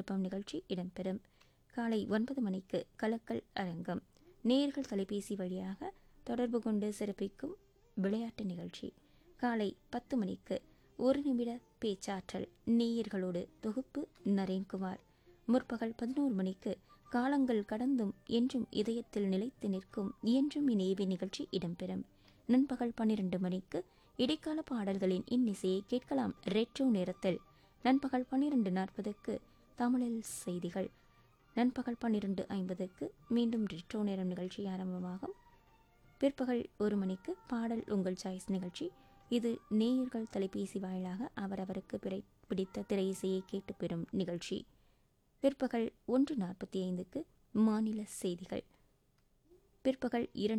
விருப்பம் நிகழ்ச்சி இடம்பெறும் காலை ஒன்பது மணிக்கு கலக்கல் அரங்கம் நேர்கள் தொலைபேசி வழியாக தொடர்பு கொண்டு சிறப்பிக்கும் விளையாட்டு நிகழ்ச்சி காலை பத்து மணிக்கு ஒரு நிமிட பேச்சாற்றல் நேயர்களோடு தொகுப்பு நரேன்குமார் முற்பகல் பதினோரு மணிக்கு காலங்கள் கடந்தும் என்றும் இதயத்தில் நிலைத்து நிற்கும் என்றும் இணையவே நிகழ்ச்சி இடம்பெறும் நண்பகல் பன்னிரண்டு மணிக்கு இடைக்கால பாடல்களின் இன்னிசையை கேட்கலாம் ரெட்ரோ நேரத்தில் நண்பகல் பன்னிரண்டு நாற்பதுக்கு தமிழில் செய்திகள் நண்பகல் பன்னிரண்டு ஐம்பதுக்கு மீண்டும் ரெட்ரோ நேரம் நிகழ்ச்சி ஆரம்பமாகும் பிற்பகல் ஒரு மணிக்கு பாடல் உங்கள் சாய்ஸ் நிகழ்ச்சி இது நேயர்கள் தொலைபேசி வாயிலாக அவரவருக்கு பிறை பிடித்த திரை இசையை கேட்டு பெறும் நிகழ்ச்சி பிற்பகல் ஒன்று நாற்பத்தி ஐந்துக்கு மாநில செய்திகள் பிற்பகல் இரண்டு